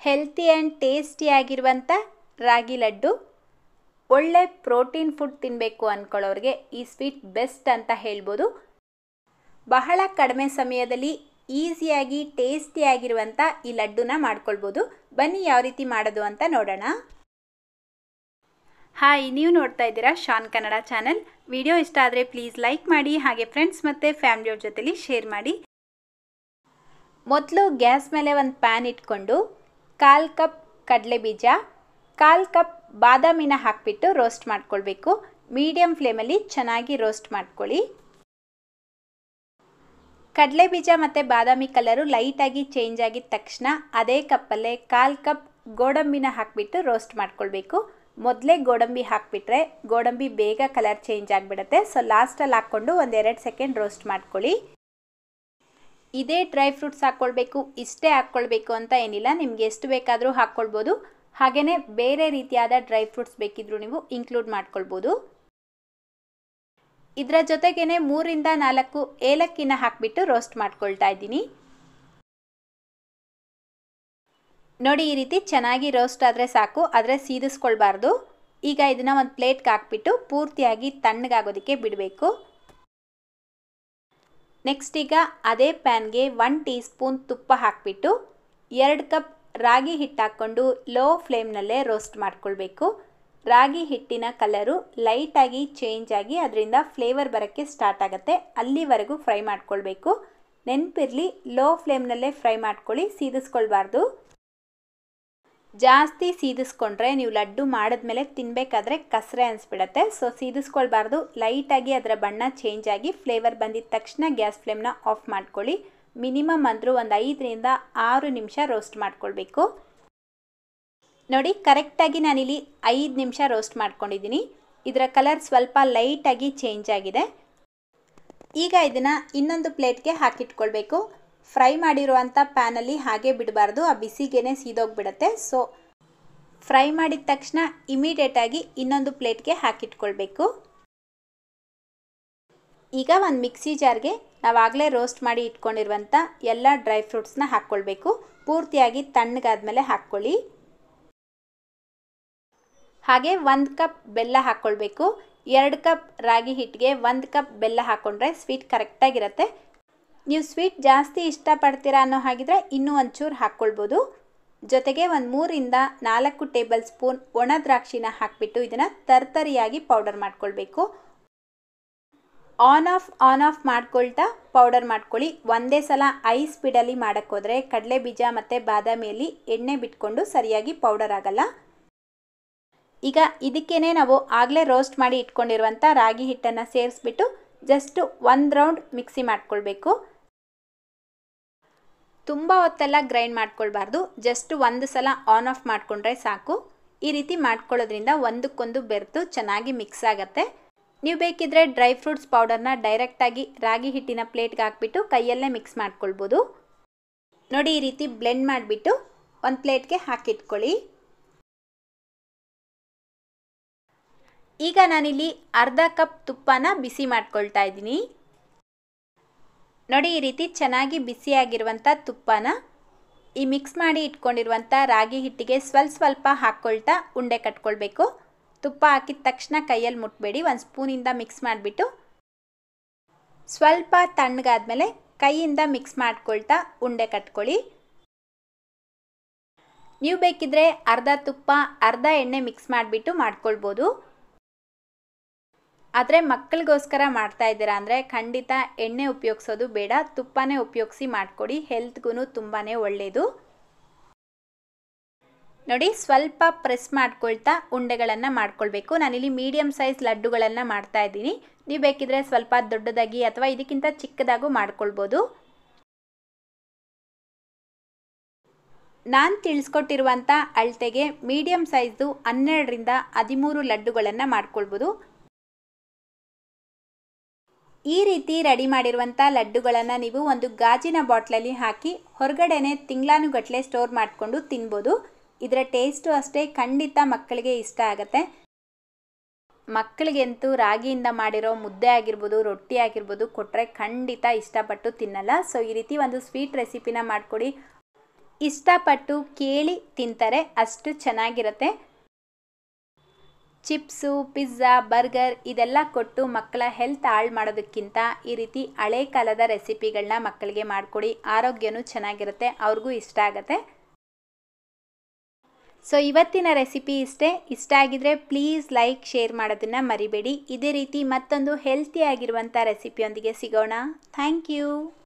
healthy and ಟೇಸ್ಟಿಯಾಗಿರುವಂಥ ರಾಗಿ ಲಡ್ಡು ಒಳ್ಳೆ protein food ತಿನ್ನಬೇಕು ಅಂದ್ಕೊಳ್ಳೋರಿಗೆ ಈ ಸ್ವೀಟ್ ಬೆಸ್ಟ್ ಅಂತ ಹೇಳ್ಬೋದು ಬಹಳ ಕಡಿಮೆ ಸಮಯದಲ್ಲಿ ಈಸಿಯಾಗಿ ಟೇಸ್ಟಿಯಾಗಿರುವಂಥ ಈ ಲಡ್ಡುನ ಮಾಡ್ಕೊಳ್ಬೋದು ಬನ್ನಿ ಯಾವ ರೀತಿ ಮಾಡೋದು ಅಂತ ನೋಡೋಣ ಹಾಯ್ ನೀವು ನೋಡ್ತಾ ಇದ್ದೀರಾ ಶಾನ್ ಕನ್ನಡ ಚಾನಲ್ ವಿಡಿಯೋ ಇಷ್ಟ ಆದರೆ ಪ್ಲೀಸ್ ಲೈಕ್ ಮಾಡಿ ಹಾಗೆ ಫ್ರೆಂಡ್ಸ್ ಮತ್ತು ಫ್ಯಾಮಿಲಿಯವ್ರ ಜೊತೆಲಿ ಶೇರ್ ಮಾಡಿ ಮೊದಲು ಗ್ಯಾಸ್ ಮೇಲೆ ಒಂದು ಪ್ಯಾನ್ ಇಟ್ಕೊಂಡು ಕಾಲು ಕಪ್ ಕಡಲೆ ಬೀಜ ಕಾಲು ಕಪ್ ಬಾದಾಮಿನ ಹಾಕಿಬಿಟ್ಟು ರೋಸ್ಟ್ ಮಾಡ್ಕೊಳ್ಬೇಕು ಮೀಡಿಯಮ್ ಫ್ಲೇಮಲ್ಲಿ ಚೆನ್ನಾಗಿ ರೋಸ್ಟ್ ಮಾಡ್ಕೊಳ್ಳಿ ಕಡಲೆ ಬೀಜ ಮತ್ತು ಬಾದಾಮಿ ಕಲರು ಲೈಟಾಗಿ ಚೇಂಜ್ ಆಗಿದ ತಕ್ಷಣ ಅದೇ ಕಪ್ಪಲ್ಲೇ ಕಾಲು ಕಪ್ ಗೋಡಂಬಿನ ಹಾಕಿಬಿಟ್ಟು ರೋಸ್ಟ್ ಮಾಡ್ಕೊಳ್ಬೇಕು ಮೊದಲೇ ಗೋಡಂಬಿ ಹಾಕಿಬಿಟ್ರೆ ಗೋಡಂಬಿ ಬೇಗ ಕಲರ್ ಚೇಂಜ್ ಆಗಿಬಿಡುತ್ತೆ ಸೊ ಲಾಸ್ಟಲ್ಲಿ ಹಾಕ್ಕೊಂಡು ಒಂದೆರಡು ಸೆಕೆಂಡ್ ರೋಸ್ಟ್ ಮಾಡ್ಕೊಳ್ಳಿ ಇದೇ ಡ್ರೈ ಫ್ರೂಟ್ಸ್ ಹಾಕ್ಕೊಳ್ಬೇಕು ಇಷ್ಟೇ ಹಾಕ್ಕೊಳ್ಬೇಕು ಅಂತ ಏನಿಲ್ಲ ನಿಮ್ಗೆ ಎಷ್ಟು ಬೇಕಾದರೂ ಹಾಕ್ಕೊಳ್ಬೋದು ಹಾಗೆಯೇ ಬೇರೆ ರೀತಿಯಾದ ಡ್ರೈ ಫ್ರೂಟ್ಸ್ ಬೇಕಿದ್ರೂ ನೀವು ಇನ್ಕ್ಲೂಡ್ ಮಾಡ್ಕೊಳ್ಬೋದು ಇದರ ಜೊತೆಗೇನೆ ಮೂರಿಂದ ನಾಲ್ಕು ಏಲಕ್ಕಿನ ಹಾಕಿಬಿಟ್ಟು ರೋಸ್ಟ್ ಮಾಡ್ಕೊಳ್ತಾ ಇದ್ದೀನಿ ನೋಡಿ ಈ ರೀತಿ ಚೆನ್ನಾಗಿ ರೋಸ್ಟ್ ಆದರೆ ಸಾಕು ಆದರೆ ಸೀದಿಸ್ಕೊಳ್ಬಾರ್ದು ಈಗ ಇದನ್ನು ಒಂದು ಪ್ಲೇಟ್ಗೆ ಹಾಕ್ಬಿಟ್ಟು ಪೂರ್ತಿಯಾಗಿ ತಣ್ಣಗಾಗೋದಕ್ಕೆ ಬಿಡಬೇಕು ನೆಕ್ಸ್ಟ್ ಈಗ ಅದೇ ಪ್ಯಾನ್ಗೆ ಒನ್ ಟೀ ಸ್ಪೂನ್ ತುಪ್ಪ ಹಾಕಿಬಿಟ್ಟು ಎರಡು ಕಪ್ ರಾಗಿ ಹಿಟ್ಟು ಹಾಕ್ಕೊಂಡು ಲೋ ಫ್ಲೇಮ್ನಲ್ಲೇ ರೋಸ್ಟ್ ಮಾಡ್ಕೊಳ್ಬೇಕು ರಾಗಿ ಹಿಟ್ಟಿನ ಕಲರು ಲೈಟಾಗಿ ಚೇಂಜ್ ಆಗಿ ಅದರಿಂದ ಫ್ಲೇವರ್ ಬರೋಕ್ಕೆ ಸ್ಟಾರ್ಟ್ ಆಗುತ್ತೆ ಅಲ್ಲಿವರೆಗೂ ಫ್ರೈ ಮಾಡ್ಕೊಳ್ಬೇಕು ನೆನಪಿರಲಿ ಲೋ ಫ್ಲೇಮ್ನಲ್ಲೇ ಫ್ರೈ ಮಾಡ್ಕೊಳ್ಳಿ ಸೀದಿಸ್ಕೊಳ್ಬಾರ್ದು ಜಾಸ್ತಿ ಸೀದಿಸ್ಕೊಂಡ್ರೆ ನೀವು ಲಡ್ಡು ಮಾಡಿದ್ಮೇಲೆ ತಿನ್ನಬೇಕಾದ್ರೆ ಕಸರೆ ಅನಿಸ್ಬಿಡತ್ತೆ ಸೊ ಸೀದಿಸ್ಕೊಳ್ಬಾರ್ದು ಲೈಟಾಗಿ ಅದರ ಬಣ್ಣ ಚೇಂಜ್ ಆಗಿ ಫ್ಲೇವರ್ ಬಂದಿದ ತಕ್ಷಣ ಗ್ಯಾಸ್ ಫ್ಲೇಮ್ನ ಆಫ್ ಮಾಡ್ಕೊಳ್ಳಿ ಮಿನಿಮಮ್ ಅಂದರೂ ಒಂದು ಐದರಿಂದ ಆರು ನಿಮಿಷ ರೋಸ್ಟ್ ಮಾಡ್ಕೊಳ್ಬೇಕು ನೋಡಿ ಕರೆಕ್ಟಾಗಿ ನಾನಿಲ್ಲಿ ಐದು ನಿಮಿಷ ರೋಸ್ಟ್ ಮಾಡ್ಕೊಂಡಿದ್ದೀನಿ ಇದರ ಕಲರ್ ಸ್ವಲ್ಪ ಲೈಟಾಗಿ ಚೇಂಜ್ ಆಗಿದೆ ಈಗ ಇದನ್ನು ಇನ್ನೊಂದು ಪ್ಲೇಟ್ಗೆ ಹಾಕಿಟ್ಕೊಳ್ಬೇಕು ಫ್ರೈ ಮಾಡಿರುವಂಥ ಪ್ಯಾನಲ್ಲಿ ಹಾಗೆ ಬಿಡಬಾರ್ದು ಆ ಬಿಸಿಗೇನೆ ಸೀದೋಗ್ಬಿಡುತ್ತೆ ಸೊ ಫ್ರೈ ಮಾಡಿದ ತಕ್ಷಣ ಇಮಿಡಿಯೇಟಾಗಿ ಇನ್ನೊಂದು ಪ್ಲೇಟ್ಗೆ ಹಾಕಿಟ್ಕೊಳ್ಬೇಕು ಈಗ ಒಂದು ಮಿಕ್ಸಿ ಜಾರ್ಗೆ ನಾವಾಗಲೇ ರೋಸ್ಟ್ ಮಾಡಿ ಇಟ್ಕೊಂಡಿರುವಂಥ ಎಲ್ಲ ಡ್ರೈ ಫ್ರೂಟ್ಸ್ನ ಹಾಕ್ಕೊಳ್ಬೇಕು ಪೂರ್ತಿಯಾಗಿ ತಣ್ಣಗಾದ್ಮೇಲೆ ಹಾಕ್ಕೊಳ್ಳಿ ಹಾಗೆ ಒಂದು ಕಪ್ ಬೆಲ್ಲ ಹಾಕ್ಕೊಳ್ಬೇಕು ಎರಡು ಕಪ್ ರಾಗಿ ಹಿಟ್ಟಿಗೆ ಒಂದು ಕಪ್ ಬೆಲ್ಲ ಹಾಕ್ಕೊಂಡ್ರೆ ಸ್ವೀಟ್ ಕರೆಕ್ಟಾಗಿರುತ್ತೆ ನೀವು ಸ್ವೀಟ್ ಜಾಸ್ತಿ ಇಷ್ಟಪಡ್ತೀರಾ ಅನ್ನೋ ಹಾಗಿದ್ರೆ ಇನ್ನೂ ಒಂಚೂರು ಹಾಕ್ಕೊಳ್ಬೋದು ಜೊತೆಗೆ ಒಂದು ಮೂರಿಂದ ನಾಲ್ಕು ಟೇಬಲ್ ಸ್ಪೂನ್ ಒಣ ದ್ರಾಕ್ಷಿನ ಹಾಕಿಬಿಟ್ಟು ಇದನ್ನು ತರ್ತರಿಯಾಗಿ ಪೌಡರ್ ಮಾಡ್ಕೊಳ್ಬೇಕು ಆನ್ ಆಫ್ ಆನ್ ಆಫ್ ಮಾಡ್ಕೊಳ್ತಾ ಪೌಡರ್ ಮಾಡ್ಕೊಳ್ಳಿ ಒಂದೇ ಸಲ ಐ ಸ್ಪೀಡಲ್ಲಿ ಮಾಡೋಕ್ಕೋದ್ರೆ ಕಡಲೆ ಬೀಜ ಮತ್ತು ಬಾದಾಮಿಯಲ್ಲಿ ಎಣ್ಣೆ ಬಿಟ್ಕೊಂಡು ಸರಿಯಾಗಿ ಪೌಡರ್ ಆಗಲ್ಲ ಈಗ ಇದಕ್ಕೇನೆ ನಾವು ಆಗಲೇ ರೋಸ್ಟ್ ಮಾಡಿ ಇಟ್ಕೊಂಡಿರುವಂಥ ರಾಗಿ ಹಿಟ್ಟನ್ನು ಸೇರಿಸ್ಬಿಟ್ಟು ಜಸ್ಟ್ ಒಂದು ರೌಂಡ್ ಮಿಕ್ಸಿ ಮಾಡ್ಕೊಳ್ಬೇಕು ತುಂಬ ಹೊತ್ತೆಲ್ಲ ಗ್ರೈಂಡ್ ಮಾಡ್ಕೊಳ್ಬಾರ್ದು ಜಸ್ಟ್ ಒಂದು ಸಲ ಆನ್ ಆಫ್ ಮಾಡಿಕೊಂಡ್ರೆ ಸಾಕು ಈ ರೀತಿ ಮಾಡ್ಕೊಳ್ಳೋದ್ರಿಂದ ಒಂದಕ್ಕೊಂದು ಬೆರೆತು ಚೆನ್ನಾಗಿ ಮಿಕ್ಸ್ ಆಗುತ್ತೆ ನೀವು ಬೇಕಿದ್ರೆ ಡ್ರೈ ಫ್ರೂಟ್ಸ್ ಪೌಡರ್ನ ಡೈರೆಕ್ಟಾಗಿ ರಾಗಿ ಹಿಟ್ಟಿನ ಪ್ಲೇಟ್ಗೆ ಹಾಕ್ಬಿಟ್ಟು ಕೈಯಲ್ಲೇ ಮಿಕ್ಸ್ ಮಾಡ್ಕೊಳ್ಬೋದು ನೋಡಿ ಈ ರೀತಿ ಬ್ಲೆಂಡ್ ಮಾಡಿಬಿಟ್ಟು ಒಂದು ಪ್ಲೇಟ್ಗೆ ಹಾಕಿಟ್ಕೊಳ್ಳಿ ಈಗ ನಾನಿಲ್ಲಿ ಅರ್ಧ ಕಪ್ ತುಪ್ಪನ ಬಿಸಿ ಮಾಡ್ಕೊಳ್ತಾ ಇದ್ದೀನಿ ನೋಡಿ ಈ ರೀತಿ ಚೆನ್ನಾಗಿ ಬಿಸಿಯಾಗಿರುವಂಥ ತುಪ್ಪನ ಈ ಮಿಕ್ಸ್ ಮಾಡಿ ಇಟ್ಕೊಂಡಿರುವಂಥ ರಾಗಿ ಹಿಟ್ಟಿಗೆ ಸ್ವಲ್ಪ ಸ್ವಲ್ಪ ಹಾಕ್ಕೊಳ್ತಾ ಉಂಡೆ ಕಟ್ಕೊಳ್ಬೇಕು ತುಪ್ಪ ಹಾಕಿದ ತಕ್ಷಣ ಕೈಯಲ್ಲಿ ಮುಟ್ಬೇಡಿ ಒಂದು ಸ್ಪೂನಿಂದ ಮಿಕ್ಸ್ ಮಾಡಿಬಿಟ್ಟು ಸ್ವಲ್ಪ ತಣ್ಣಗಾದ್ಮೇಲೆ ಕೈಯಿಂದ ಮಿಕ್ಸ್ ಮಾಡ್ಕೊಳ್ತಾ ಉಂಡೆ ಕಟ್ಕೊಳ್ಳಿ ನೀವು ಬೇಕಿದ್ರೆ ಅರ್ಧ ತುಪ್ಪ ಅರ್ಧ ಎಣ್ಣೆ ಮಿಕ್ಸ್ ಮಾಡಿಬಿಟ್ಟು ಮಾಡ್ಕೊಳ್ಬೋದು ಆದರೆ ಮಕ್ಕಳಿಗೋಸ್ಕರ ಮಾಡ್ತಾ ಇದ್ದೀರಾ ಅಂದರೆ ಖಂಡಿತ ಎಣ್ಣೆ ಉಪಯೋಗಿಸೋದು ಬೇಡ ತುಪ್ಪನೇ ಉಪಯೋಗಿಸಿ ಮಾಡಿಕೊಡಿ ಹೆಲ್ತ್ಗೂ ತುಂಬಾ ಒಳ್ಳೆಯದು ನೋಡಿ ಸ್ವಲ್ಪ ಪ್ರೆಸ್ ಮಾಡ್ಕೊಳ್ತಾ ಉಂಡೆಗಳನ್ನು ಮಾಡ್ಕೊಳ್ಬೇಕು ನಾನಿಲ್ಲಿ ಮೀಡಿಯಮ್ ಸೈಜ್ ಲಡ್ಡುಗಳನ್ನು ಮಾಡ್ತಾ ಇದ್ದೀನಿ ನೀವು ಬೇಕಿದ್ರೆ ಸ್ವಲ್ಪ ದೊಡ್ಡದಾಗಿ ಅಥವಾ ಇದಕ್ಕಿಂತ ಚಿಕ್ಕದಾಗೂ ಮಾಡ್ಕೊಳ್ಬೋದು ನಾನು ತಿಳಿಸ್ಕೊಟ್ಟಿರುವಂಥ ಅಳತೆಗೆ ಮೀಡಿಯಮ್ ಸೈಜ್ದು ಹನ್ನೆರಡರಿಂದ ಹದಿಮೂರು ಲಡ್ಡುಗಳನ್ನು ಮಾಡ್ಕೊಳ್ಬೋದು ಈ ರೀತಿ ರೆಡಿ ಮಾಡಿರುವಂಥ ಲಡ್ಡುಗಳನ್ನು ನೀವು ಒಂದು ಗಾಜಿನ ಬಾಟ್ಲಲ್ಲಿ ಹಾಕಿ ಹೊರಗಡೆನೆ ತಿಂಗಳಾನುಗಟ್ಟಲೆ ಸ್ಟೋರ್ ಮಾಡಿಕೊಂಡು ತಿನ್ಬೋದು ಇದರ ಟೇಸ್ಟು ಅಷ್ಟೇ ಖಂಡಿತ ಮಕ್ಕಳಿಗೆ ಇಷ್ಟ ಆಗುತ್ತೆ ಮಕ್ಕಳಿಗಂತೂ ರಾಗಿಯಿಂದ ಮಾಡಿರೋ ಮುದ್ದೆ ಆಗಿರ್ಬೋದು ರೊಟ್ಟಿ ಆಗಿರ್ಬೋದು ಕೊಟ್ಟರೆ ಖಂಡಿತ ಇಷ್ಟಪಟ್ಟು ತಿನ್ನಲ್ಲ ಸೊ ಈ ರೀತಿ ಒಂದು ಸ್ವೀಟ್ ರೆಸಿಪಿನ ಮಾಡಿಕೊಡಿ ಇಷ್ಟಪಟ್ಟು ಕೇಳಿ ತಿಂತಾರೆ ಅಷ್ಟು ಚೆನ್ನಾಗಿರುತ್ತೆ ಚಿಪ್ಸು ಪಿಜ್ಜಾ ಬರ್ಗರ್ ಇದೆಲ್ಲ ಕೊಟ್ಟು ಮಕ್ಕಳ ಹೆಲ್ತ್ ಹಾಳು ಮಾಡೋದಕ್ಕಿಂತ ಈ ರೀತಿ ಹಳೆ ಕಾಲದ ರೆಸಿಪಿಗಳನ್ನ ಮಕ್ಕಳಿಗೆ ಮಾಡಿಕೊಡಿ ಆರೋಗ್ಯನೂ ಚೆನ್ನಾಗಿರುತ್ತೆ ಅವ್ರಿಗೂ ಇಷ್ಟ ಆಗುತ್ತೆ ಸೊ ಇವತ್ತಿನ ರೆಸಿಪಿ ಇಷ್ಟೇ ಇಷ್ಟ ಆಗಿದ್ರೆ ಪ್ಲೀಸ್ ಲೈಕ್ ಶೇರ್ ಮಾಡೋದನ್ನು ಮರಿಬೇಡಿ ಇದೇ ರೀತಿ ಮತ್ತೊಂದು ಹೆಲ್ತಿ ಆಗಿರುವಂಥ ರೆಸಿಪಿಯೊಂದಿಗೆ ಸಿಗೋಣ ಥ್ಯಾಂಕ್ ಯು